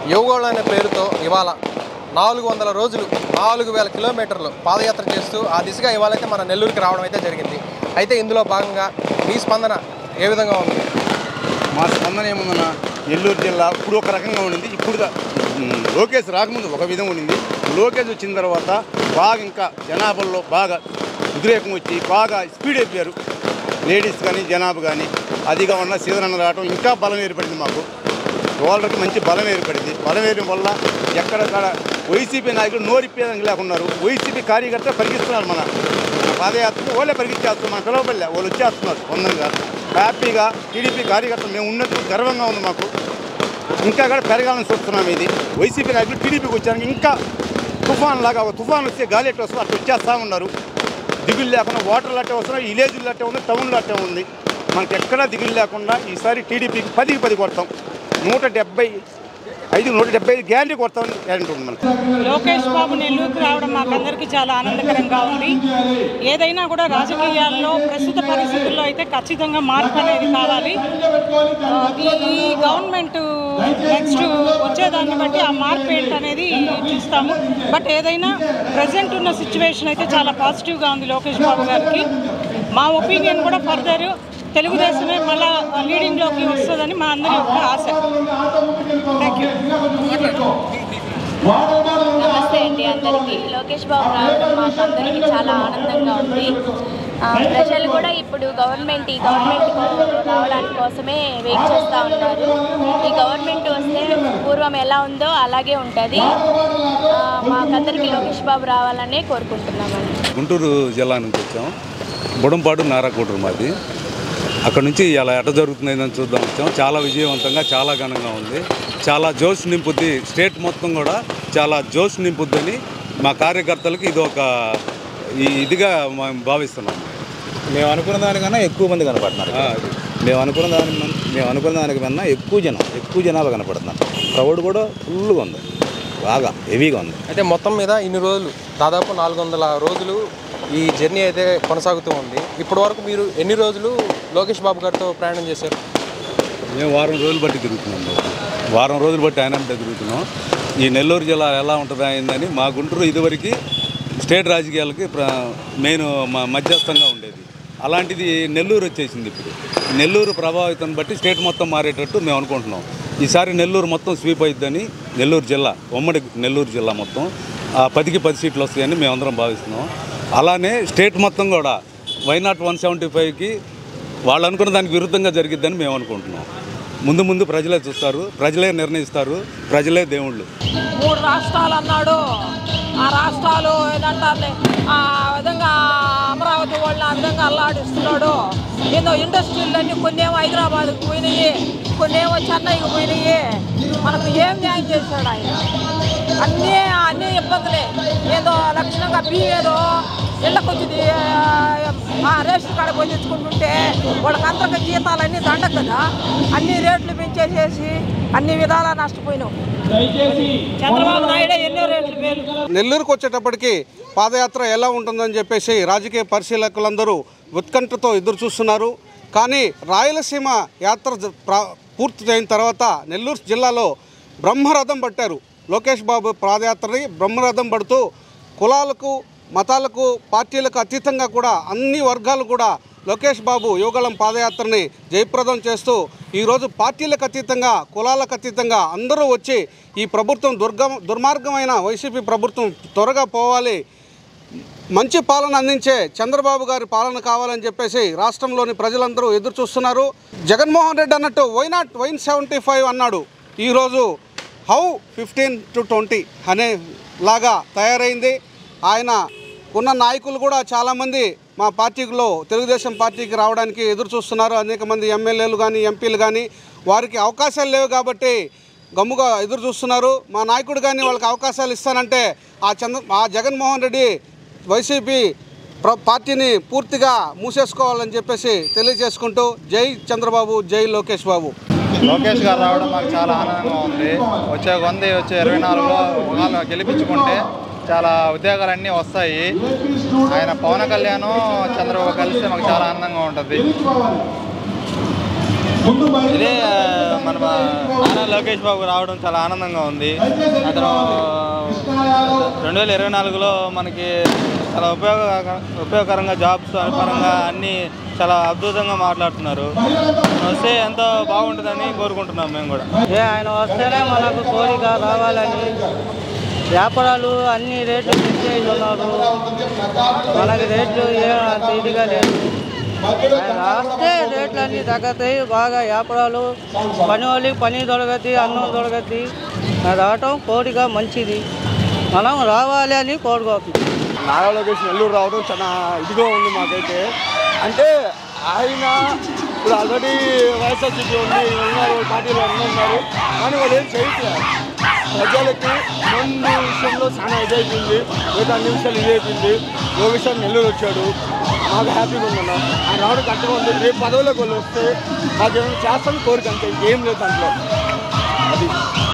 యోగోళ అనే పేరుతో ఇవాళ నాలుగు వందల రోజులు నాలుగు వేల కిలోమీటర్లు పాదయాత్ర చేస్తూ ఆ దిశగా ఇవాళైతే మన నెల్లూరుకి రావడం అయితే జరిగింది అయితే ఇందులో భాగంగా మీ స్పందన ఏ విధంగా ఉంది మా స్పందన ఏముందన్న నెల్లూరు జిల్లా ఇప్పుడు ఒక రకంగా ఉండింది ఇప్పుడు దా- ఉమ్, లోకేష్ రాకముందు ఒక విధంగా ఉండింది లోకేష్ వచ్చిన తర్వాత బాగా ఇంకా జనాభాలో బాగా ఉద్రేకం వచ్చి బాగా స్పీడ్ అయిపోయారు లేడీస్ కానీ జనాభా కానీ అదిగా ఉన్న సీజన్ అన్న రావడం ఇంకా బలం ఏర్పడింది మాకు వాళ్ళకి మంచి బలం ఏర్పడింది బలం ఏరిన వల్ల ఎక్కడక్కడ వైసీపీ నాయకులు నోరిప్పేదానికి లేకున్నారు వైసీపీ కార్యకర్త పరిగిస్తున్నారు మన మన పాదయాత్రకు వాళ్ళే పరిగించేస్తున్నారు మన పిలవబల్లే వాళ్ళు వచ్చేస్తున్నారు వందనగా హ్యాపీగా టీడీపీ కార్యకర్తలు మేము ఉన్నట్టు గర్వంగా ఉంది మాకు ఇంకా కూడా పెరగాలని చూస్తున్నాం ఇది వైసీపీ నాయకులు టీడీపీకి వచ్చారు ఇంకా తుఫాన్ లాగా ఒక తుఫాన్ వస్తే గాలి ఎట్లా వస్తుంది అట్లా వచ్చేస్తా ఉన్నారు దిగులు లేకుండా వాటర్లు అట్టే వస్తున్నాయి విలేజ్లు అట్టే ఉంది టౌన్లు అట్టే ఉంది మనకి ఎక్కడా దిగులు లేకుండా ఈసారి టీడీపీకి పదికి పది కొడతాం నూట డెబ్బై ఐదు నూట డెబ్బై ఐదు గ్యారంటీ కొడతాం గ్యారంటీ ఉంది మనకి లోకేష్ బాబు నెల్లూరుకు రావడం మాకందరికీ చాలా ఆనందకరంగా ఉంది ఏదైనా కూడా రాజకీయాల్లో ప్రస్తుత పరిస్థితుల్లో అయితే ఖచ్చితంగా మార్పు అనేది కావాలి ఆ, ఈ ఈ గవర్నమెంట్ నెక్స్ట్ వచ్చేదాన్ని బట్టి ఆ మార్పు ఏంటనేది చూస్తాము బట్ ఏదైనా ప్రజెంట్ ఉన్న సిచ్యువేషన్ అయితే చాలా పాజిటివ్గా ఉంది లోకేష్ బాబు గారికి మా ఒపీనియన్ కూడా ఫర్దర్ తెలుగుదేశమే మళ్ళా లీడింగ్లోకి వస్తుందని మా అందరి యొక్క ఆశ థ్యాంక్ యూ నమస్తే అండి అందరికీ లోకేష్ బాబు రావడం మాకు అందరికీ చాలా ఆనందంగా ఉంది ఆ, ప్రజలు కూడా ఇప్పుడు గవర్నమెంట్ ఈ గవర్నమెంట్ రావడానికి కోసమే వెయిట్ చేస్తూ ఉన్నారు ఈ గవర్నమెంట్ వస్తే పూర్వం ఎలా ఉందో అలాగే ఉంటుంది ఆ, మాకందరికీ లోకేష్ బాబు రావాలనే కోరుకుంటున్నామండి గుంటూరు జిల్లా నుంచి వచ్చాం బుడంపాడు నారాకోటరు మాది అక్కడ నుంచి ఇలా ఎట జరుగుతుందని చూద్దాం వచ్చాం చాలా విజయవంతంగా చాలా ఘనంగా ఉంది చాలా జోష్ నింపుద్ది స్టేట్ మొత్తం కూడా చాలా జోష్ నింపుద్దని మా కార్యకర్తలకి ఇది ఒక ఈ ఇదిగా మేము భావిస్తున్నాం మేము అనుకున్న దానికన్నా ఎక్కువ మంది కనపడుతున్నారు ఆ, అది. మేము అనుకున్న దాని మేము అనుకున్న దానికి కన్నా ఎక్కువ జనం ఎక్కువ జనాభా కనపడుతున్నారు క్రౌడ్ కూడా ఫుల్గా ఉంది బాగా హెవీగా ఉంది అయితే మొత్తం మీద ఇన్ని రోజులు దాదాపు నాలుగు వందల రోజులు ఈ జర్నీ అయితే కొనసాగుతూ ఉంది ఇప్పటి వరకు మీరు ఎన్ని రోజులు లోకేష్ బాబు గారితో ప్రయాణం చేశారు మేము వారం రోజులు బట్టి తిరుగుతున్నాం బాబు. వారం రోజులు బట్టి ఆయన అంటే తిరుగుతున్నాం ఈ నెల్లూరు జిల్లా ఎలా ఉంటుంది అయిందని మా గుంటూరు ఇదివరకు స్టేట్ రాజకీయాలకి ప్ర- మెయిన్ మా మధ్యస్థంగా ఉండేది అలాంటిది నెల్లూరు వచ్చేసింది ఇప్పుడు నెల్లూరు ప్రభావితం బట్టి స్టేట్ మొత్తం మారేటట్టు మేము అనుకుంటున్నాం ఈసారి నెల్లూరు మొత్తం స్వీప్ అయిద్దని నెల్లూరు జిల్లా ఉమ్మడి నెల్లూరు జిల్లా మొత్తం ఆ పదికి పది సీట్లు వస్తాయని మేమందరం భావిస్తున్నాం అలానే స్టేట్ మొత్తం కూడా వైనాట్ వన్ సెవెంటీ ఫైవ్కి వాళ్ళు అనుకున్న దానికి విరుద్ధంగా జరిగిద్దని మేము అనుకుంటున్నాం ముందు ముందు ప్రజలే చూస్తారు ప్రజలే నిర్ణయిస్తారు ప్రజలే దేవుళ్ళు మూడు రాష్ట్రాలు అన్నాడు ఆ రాష్ట్రాలు ఏంటంటారులే ఆ విధంగా అమరావతి వాళ్ళని ఆ విధంగా అల్లాడిస్తున్నాడు ఏదో ఇండస్ట్రీలు అన్నీ కొన్ని ఏమో హైదరాబాద్కి పోయినాయి కొన్ని ఏమో చెన్నైకి పోయినాయి మనకు ఏం న్యాయం చేశాడు ఆయన అన్నీ అన్నీ ఇబ్బందులే ఏదో లక్షణంగా బియ్యం ఏదో ఇళ్ళకి వచ్చి ఆ రేషన్ కార్డు పోయి తెచ్చుకుంటుంటే వాళ్ళకి అందరికి జీతాలన్నీ దండ కదా అన్ని రేట్లు పెంచేసేసి అన్ని విధాలా నష్టపోయినాం చంద్రబాబు నాయుడు ఎన్నో రేట్లు మేలు నెల్లూరుకు వచ్చేటప్పటికి పాదయాత్ర ఎలా ఉంటుందని చెప్పేసి రాజకీయ పరిశీలకులందరూ ఉత్కంఠతో ఎదురు చూస్తున్నారు కానీ రాయలసీమ యాత్ర జ- ప్రా- పూర్తి అయిన తర్వాత నెల్లూరు జిల్లాలో బ్రహ్మరథం పట్టారు లోకేష్ బాబు పాదయాత్రని బ్రహ్మరథం పడుతూ కులాలకు మతాలకు పార్టీలకు అతీతంగా కూడా అన్ని వర్గాలు కూడా లోకేష్ బాబు యువగళం పాదయాత్రని జయప్రదం చేస్తూ ఈరోజు పార్టీలకు అతీతంగా కులాలకు అతీతంగా అందరూ వచ్చి ఈ ప్రభుత్వం దుర్గ దుర్మార్గమైన వైసీపీ ప్రభుత్వం త్వరగా పోవాలి మంచి పాలన అందించే చంద్రబాబు గారి పాలన కావాలని చెప్పేసి రాష్ట్రంలోని ప్రజలందరూ ఎదురు చూస్తున్నారు జగన్మోహన్ రెడ్డి అన్నట్టు why not one seventy five అన్నాడు ఈరోజు హౌ ఫిఫ్టీన్ టు ట్వంటీ అనే లాగా తయారైంది ఆయన ఉన్న నాయకులు కూడా చాలామంది మా పార్టీలో తెలుగుదేశం పార్టీకి రావడానికి ఎదురు చూస్తున్నారు అనేక మంది ఎమ్మెల్యేలు కానీ ఎంపీలు కానీ వారికి అవకాశాలు లేవు కాబట్టి గమ్ముగా ఎదురు చూస్తున్నారు మా నాయకుడు కానీ వాళ్ళకి అవకాశాలు ఇస్తానంటే ఆ చంద్ర ఆ జగన్మోహన్ రెడ్డి వైసీపీ ప్ర పార్టీని పూర్తిగా మూసేసుకోవాలని చెప్పేసి తెలియజేసుకుంటూ జై చంద్రబాబు జై లోకేష్ బాబు లోకేష్ గారు రావడం మాకు చాలా ఆనందంగా ఉంది వచ్చే కొంది వచ్చే ఇరవై నాలుగులో వాళ్ళు గెలిపించుకుంటే చాలా ఉద్యోగాలన్నీ వస్తాయి ఆయన పవన్ కళ్యాణ్ చంద్రబాబు కలిస్తే మాకు చాలా ఆనందంగా ఉంటుంది ఇదే ఆ, మన నారా లోకేష్ బాబు రావడం చాలా ఆనందంగా ఉంది అతను రెండు వేల ఇరవై నాలుగులో మనకి చాలా ఉపయోగ ఉపయోగకరంగా జాబ్స్ పరంగా అన్నీ చాలా అద్భుతంగా మాట్లాడుతున్నారు వస్తే ఎంతో బాగుంటుందని కోరుకుంటున్నాం మేము కూడా ఏ ఆయన వస్తేనే మనకు కోరిక రావాలని వ్యాపారాలు అన్ని రేట్లు పెంచేస్తున్నారు మనకి రేట్లు ఏం అంత ఇదిగా లేదు ఆయన రాస్తే రేట్లు అన్నీ తగ్గుతాయి బాగా వ్యాపారాలు పని వాళ్ళకి పని దొరకద్ది అన్నం దొరకద్ది అది రావటం కోరిక మంచిది మనం రావాలి అని కోరుకోవచ్చు నారా లోకేష్ నెల్లూరు రావడం చాలా ఇదిగా ఉంది మాకైతే అంటే ఆయన ఇప్పుడు ఆల్రెడీ వైఎస్ఆర్సీపీ ఉంది ఉన్నారు పార్టీలో అన్నీ ఉన్నారు కానీ వాళ్ళు ఏం చేయట్లేదు ప్రజలకి ముందు విషయంలో చాలా ఇదైపోయింది మిగతా అన్ని విషయాలు ఇదైపోయింది లోకేష్ గారు నెల్లూరు వచ్చాడు మాకు హ్యాపీగా ఉందన్న ఆయన రావడం కరెక్ట్గా ఉంది రేపు పదవులకు వాళ్ళు వస్తే మాకేమైనా చేస్తాను కోరిక అంతే ఇంకేం లేదు దాంట్లో అది